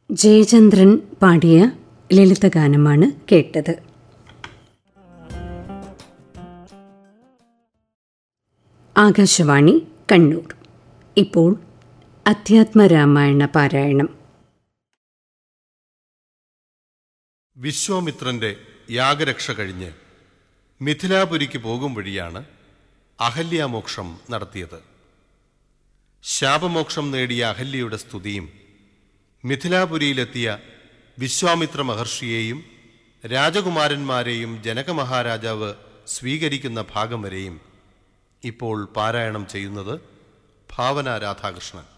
ജയചന്ദ്രൻ പാടിയ ലളിതഗാനമാണ് കേട്ടത് ആകാശവാണി കണ്ണൂർ ഇപ്പോൾ അധ്യാത്മരാമായണ പാരായണം വിശ്വാമിത്രന്റെ യാഗരക്ഷ കഴിഞ്ഞ് മിഥിലാപുരിക്ക് പോകും വഴിയാണ് അഹല്യാമോക്ഷം നടത്തിയത് ശാപമോക്ഷം നേടിയ അഹല്യയുടെ സ്തുതിയും മിഥിലാപുരിയിലെത്തിയ വിശ്വാമിത്ര മഹർഷിയെയും രാജകുമാരന്മാരെയും ജനകമഹാരാജാവ് സ്വീകരിക്കുന്ന ഭാഗം വരെയും ഇപ്പോൾ പാരായണം ചെയ്യുന്നത് ഭാവന രാധാകൃഷ്ണൻ